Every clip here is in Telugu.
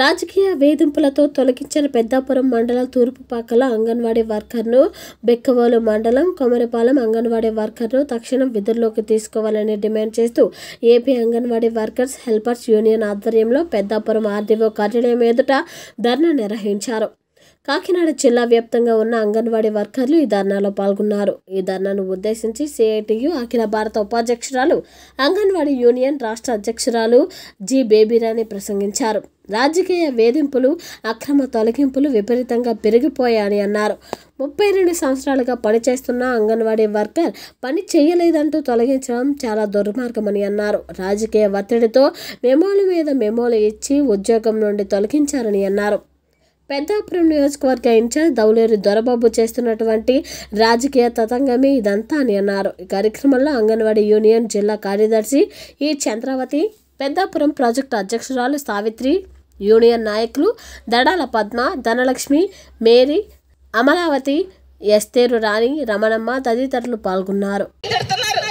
రాజకీయ వేధింపులతో తొలగించిన పెద్దాపురం మండలం తూర్పుపాకల అంగన్వాడీ వర్కర్ను బెక్కవోలు మండలం కొమరపాలెం అంగన్వాడీ వర్కర్ను తక్షణం విధుల్లోకి తీసుకోవాలని డిమాండ్ చేస్తూ AP Anganwadi workers helpers union ఆధ్వర్యంలో పెద్దాపురం ఆర్డీఓ కార్యాలయం ఎదుట ధర్నా నిర్వహించారు కాకినాడ జిల్లా వ్యాప్తంగా ఉన్న అంగన్వాడీ వర్కర్లు ఈ ధర్నాలో పాల్గొన్నారు ఈ ధర్నాను ఉద్దేశించి సిఐటియు అఖిల భారత ఉపాధ్యక్షురాలు అంగన్వాడీ యూనియన్ రాష్ట్ర అధ్యక్షురాలు జి బేబీరాణి ప్రసంగించారు రాజకీయ వేధింపులు అక్రమ తొలగింపులు విపరీతంగా పెరిగిపోయాయని అన్నారు ముప్పై రెండు సంవత్సరాలుగా పనిచేస్తున్న అంగన్వాడీ వర్కర్ పని చేయలేదంటూ తొలగించడం చాలా దుర్మార్గమని అన్నారు రాజకీయ ఒత్తిడితో మెమోల మీద మెమోలు ఇచ్చి ఉద్యోగం నుండి తొలగించారని అన్నారు పెద్దాపురం నియోజకవర్గ ఇన్ఛార్జ్ దౌలేరు దొరబాబు చేస్తున్నటువంటి రాజకీయ తతంగమే ఇదంతా అని అన్నారు ఈ కార్యక్రమంలో అంగన్వాడీ యూనియన్ జిల్లా కార్యదర్శి ఈ చంద్రావతి పెద్దాపురం ప్రాజెక్టు అధ్యక్షురాలు సావిత్రి యూనియన్ నాయకులు దడాల పద్మ ధనలక్ష్మి మేరీ అమలావతి ఎస్తేరు రాణి రమణమ్మ తదితరులు పాల్గొన్నారు తిడుతున్నారు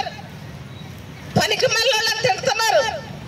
పనికి మళ్ళీ తిడుతున్నారు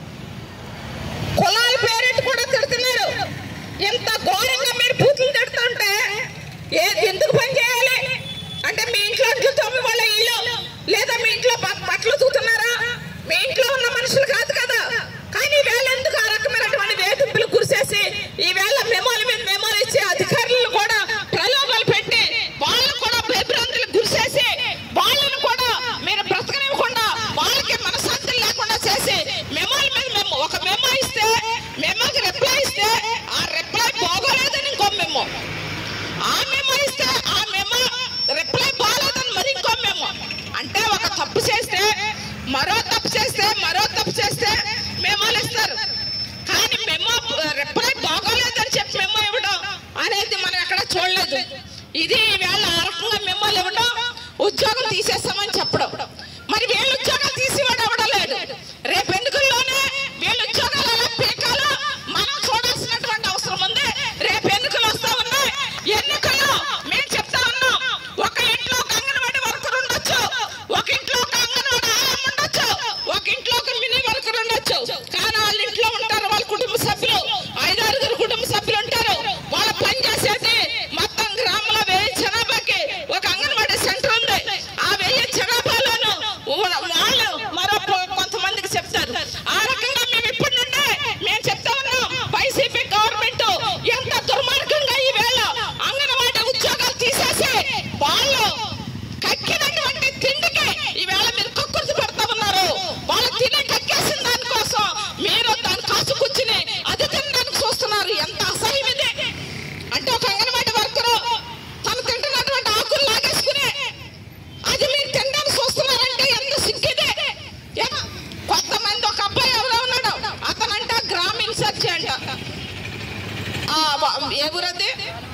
కులాల పేరెట్టి కూడా తిడుతున్నారు ఇంత ఘోరంగా మీరు బూతులు తిడుతుంటే ఏది ఎందుకు పని చేయాలి అంటే మీ ఇంట్లో అంట్లు తోమి వాళ్ళ ఇల్లు లేదా మీ ఇంట్లో బ- బట్టలు తూతున్నారా మీ ఇంట్లో ఉన్న మనుషులు కాదు కదా కానీ వేళ ఎందుకు ఆ రకమైనటువంటి వేధింపులు కురిసేసి ఈ వేళ మెమోల మీద మెమోలు ఇచ్చి అధికారులను కూడా ప్రలోభాలు పెట్టి వాళ్ళకు కూడా భయభ్రాంతులు గురిసేసి వాళ్ళను కూడా మీరు బ్రతకనివ్వకుండా వాళ్ళకి మనశాంతి లేకుండా చేసి మెమోల మీద మెమో ఒక మెమో ఇస్తే మెమోకి రిప్లై ఇస్తే ఆ రిప్లై బాగోలేదని ఇంకో మెమో ఆ మెమో ఇస్తే ఆ మెమో రిప్లై బాగోలేదని మరి ఇంకో మెమో అంటే ఒక తప్పు చేస్తే మరో తప్పు చేస్తే మరో తప్పు చేస్తే మెమోలు ఇస్తారు కానీ మెమో రిప్లై బాగోలేదని చెప్పి మెమో ఇవ్వడం అనేది మనం ఎక్కడ చూడలేదు ఇది ఈవేళ ఆ రకంగా మెమోలు ఇవ్వడం ఉద్యోగం తీసేస్తామని చెప్పడం మరి వీళ్ళ ఉద్యోగాలు తీసివాడు ఎవడం లేదు రేపు ఎన్నికల్లోనే వీళ్ళ ఉద్యోగాలు ఎలా పీకాలో మనం చూడాల్సినటువంటి అవసరం ఉంది రేపు ఎన్నికలు వస్తా ఉన్నాయి ఎన్నికల్లో మేము చెప్తా ఉన్నాం ఒక ఇంట్లో ఒక అంగన్వాడి వర్కర్ ఉండొచ్చు ఒక ఇంట్లో ఒక అంగన్వాడి ఆయామ్మ ఉండొచ్చు ఒక ఇంట్లో ఒక మినీ వర్కర్ ఉండొచ్చు కానీ వాళ్ళ ఇంట్లో ఉంటారు వాళ్ళ కుటుంబ సభ్యులు ఐదారుగురు కుటుంబ సభ్యులు ఉంటారు వాళ్ళ పని చేసేది మొత్తం గ్రామంలో వెయ్యి జనాభాకి ఒక అంగన్వాడీ సెంటర్ ఉంది ఆ వెయ్యి జనాభాలోను వాళ్ళు మరో కొ- కొంతమందికి చెప్తారు ఆ రకంగా మేము ఇప్పటి నుండే మేము చెప్తా ఉన్నాం వైసీపీ గవర్నమెంట్ ఎంత దుర్మార్గంగా ఈ వేళ అంగన్వాడీ ఉద్యోగాలు తీసేసి వాళ్ళు కక్కినటువంటి తిండికి ఈవేళ మీరు కక్కుర్తి పెడతా ఉన్నారు వాళ్ళు తినే కక్కేసిన దానికోసం మీరు దాని కాసు కూర్చుని అది తినడానికి చూస్తున్నారు ఎంత అసహ్యం ఇది అంటే ఒక అంగన్వాడీ వర్కరు తను తింటున్నటువంటి ఆకులు లాగేసుకుని అది మీరు తినడానికి చూస్తున్నారంటే ఎంత సిగ్గిదే ఏ- కొంతమంది ఒక అబ్బాయి ఎవరో ఉన్నాడు అతనంట గ్రామీణ సర్చి అంట ఆ, వ- ఏ ఊరది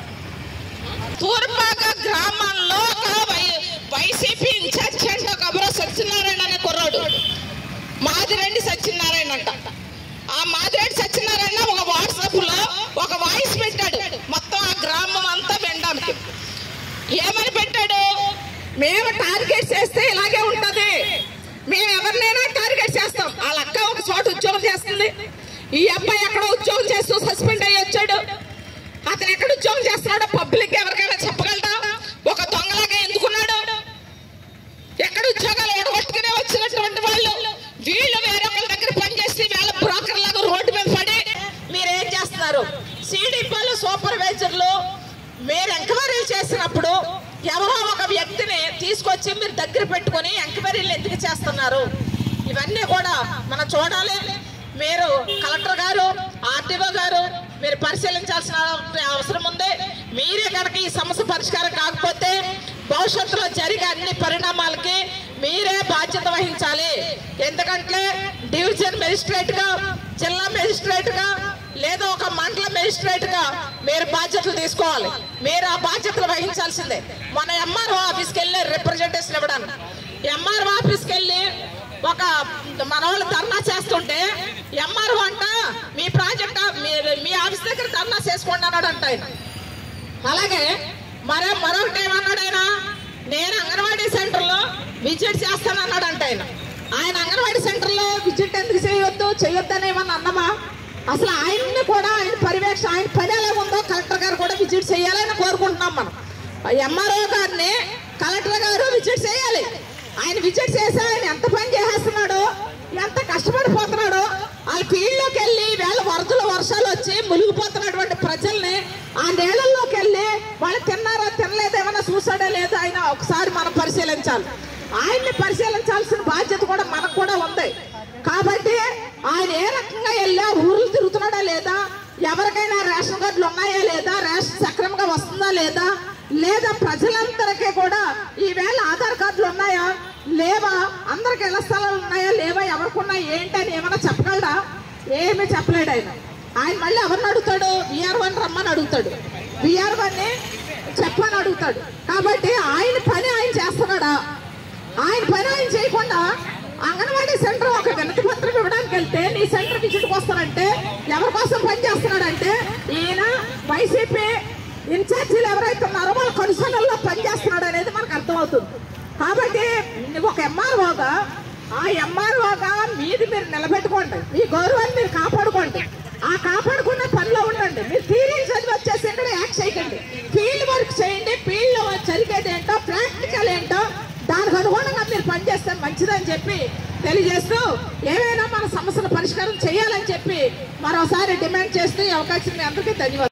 తూర్పాక గ్రామంలో ఒక వై- వైసీపీ ఇన్ఛార్జ్ అంట ఒక అబ్బాయి సత్యనారాయణ అనే కుర్రాడు మాదిరెడ్డి సత్యనారాయణ అంట ఆ మాదిరెడ్డి సత్యనారాయణ ఒక వాట్సాప్ లో ఒక వాయిస్ పెట్టాడు మొత్తం ఆ గ్రామం అంతా వినడానికి ఏమని పెట్టాడు మేము టార్గెట్ చేస్తే ఇలాగే ఉంటది మేము ఎవరినైనా టార్గెట్ చేస్తాం వాళ్ళ అక్క ఒక చోట ఉద్యోగం చేస్తుంది ఈ అబ్బాయి ఎక్కడ ఉద్యోగం చేస్తూ సస్పెండ్ అయ్యి వచ్చాడు అతను ఎక్కడ ఉద్యోగం చేస్తున్నాడో పబ్లిక్ ఎవరికైనా చెప్పగలరా ఒక దొంగలాగా ఎందుకున్నాడు ఎక్కడ ఉద్యోగాలు ఎడగొట్టుకునే వచ్చినటువంటి వాళ్ళు వీళ్ళు వేరొకరి దగ్గర పనిచేసి వీళ్ళ బ్రోకర్ లాగా రోడ్డు మీద పడి మీరేం చేస్తున్నారు సిడిపోలు సూపర్వైజర్లు మీరు ఎంక్వైరీలు చేసినప్పుడు ఎవరో ఒక వ్యక్తిని తీసుకొచ్చి మీరు దగ్గర పెట్టుకొని ఎంక్వైరీలు ఎందుకు చేస్తున్నారు ఇవన్నీ కూడా మనం చూడాలి మీరు కలెక్టర్ గారు ఆర్టీఓ గారు మీరు పరిశీలించాల్సిన అవసరం ఉంది మీరే కనుక ఈ సమస్య పరిష్కారం కాకపోతే భవిష్యత్తులో జరిగే అన్ని పరిణామాలకి మీరే బాధ్యత వహించాలి ఎందుకంటే డివిజన్ మెజిస్ట్రేట్ గా జిల్లా మెజిస్ట్రేట్ గా లేదా ఒక మండల మెజిస్ట్రేట్ గా మీరు బాధ్యతలు తీసుకోవాలి మీరు ఆ బాధ్యతలు వహించాల్సిందే మన ఎంఆర్ఓ ఆఫీస్కి వెళ్ళి రిప్రజెంటేషన్ ఇవ్వడానికి ఎంఆర్ఓ ఆఫీస్కి వెళ్ళి ఒక మన వాళ్ళు ధర్నా చేస్తుంటే ఎంఆర్ఓ అంట మీ ప్రాజెక్ట్ మీరు మీ ఆఫీస్ దగ్గర ధర్నా చేసుకోండి అన్నాడు అంట ఆయన అలాగే మరో మరొకటి ఏమన్నాడు ఆయన నేను అంగన్వాడీ సెంటర్లో విజిట్ చేస్తాను అన్నాడు అంట ఆయన ఆయన అంగన్వాడీ సెంటర్లో విజిట్ ఎందుకు చేయొద్దు చేయొద్దు అని ఏమన్నా అన్నమా అసలు ఆయన్ని కూడా ఆయన పర్యవేక్ష ఆయన పని ఎలా ఉందో కలెక్టర్ గారు కూడా విజిట్ చేయాలని కోరుకుంటున్నాం మనం ఎంఆర్ఓ గారిని కలెక్టర్ గారు విజిట్ చేయాలి ఆయన విజిట్ చేసి ఆయన ఎంత పని చేసేస్తున్నాడో ఎంత కష్టపడిపోతున్నాడో వాళ్ళ ఫీల్డ్లోకి వెళ్ళి వేళ వరదలు వర్షాలు వచ్చి మునిగిపోతున్నటువంటి ప్రజల్ని ఆ నీళ్ళల్లోకి వెళ్ళి వాళ్ళు తిన్నారా తినలేదా ఏమైనా చూసాడా లేదా ఆయన ఒకసారి మనం పరిశీలించాలి ఆయన్ని పరిశీలించాల్సిన బాధ్యత కూడా మనకు కూడా ఉంది కాబట్టి ఆయన ఏ రకంగా వెళ్ళా ఊర్లు తిరుగుతున్నాడా లేదా ఎవరికైనా రేషన్ కార్డులు ఉన్నాయా లేదా రేషన్ సక్రమంగా వస్తుందా లేదా లేదా ప్రజలందరికీ కూడా ఈవేళ ఆధార్ కార్డులు ఉన్నాయా లేవా అందరికి ఇళ్ల స్థలాలు ఉన్నాయా లేవా ఎవరికి ఉన్నాయి ఏంటి అని ఏమైనా చెప్పగలరా ఏమీ చెప్పలేడు ఆయన ఆయన మళ్ళీ ఎవరిని అడుగుతాడు విఆర్ఓని రమ్మని అడుగుతాడు విఆర్ఓని చెప్పని అడుగుతాడు కాబట్టి ఆయన పని ఆయన చేస్తున్నాడా ఆయన పని ఆయన చేయకుండా అంగన్వాడీ సెంటర్ ఒక వినతి పత్రం ఇవ్వడానికి వెళ్తే నీ సెంటర్ విజిట్కి వస్తానంటే ఎవరి కోసం పని చేస్తున్నాడంటే ఈయన వైసీపీ ఇన్ఛార్జీలు ఎవరైతే ఉన్నారో వాళ్ళ కనుసనల్లో పనిచేస్తున్నాడు అనేది మనకు అర్థమవుతుంది కాబట్టి నువ్వు ఒక ఎంఆర్ఓగా ఆ ఎంఆర్ఓగా మీది మీరు నిలబెట్టుకోండి మీ గౌరవాన్ని మీరు కాపాడుకోండి ఆ కాపాడుకున్న పనిలో ఉండండి మీరు థీరీ చదివి వచ్చేసి ఇక్కడ యాక్ట్ చేయకండి ఫీల్డ్ వర్క్ చేయండి ఫీల్డ్ లో జరిగేది ఏంటో ప్రాక్టికల్ ఏంటో దానికి అనుగుణంగా మీరు పనిచేస్తే మంచిదని చెప్పి తెలియజేస్తూ ఏవైనా మన సమస్యల పరిష్కారం చేయాలని చెప్పి మరోసారి డిమాండ్ చేస్తూ ఈ అవకాశం మీ అందరికీ ధన్యవాదాలు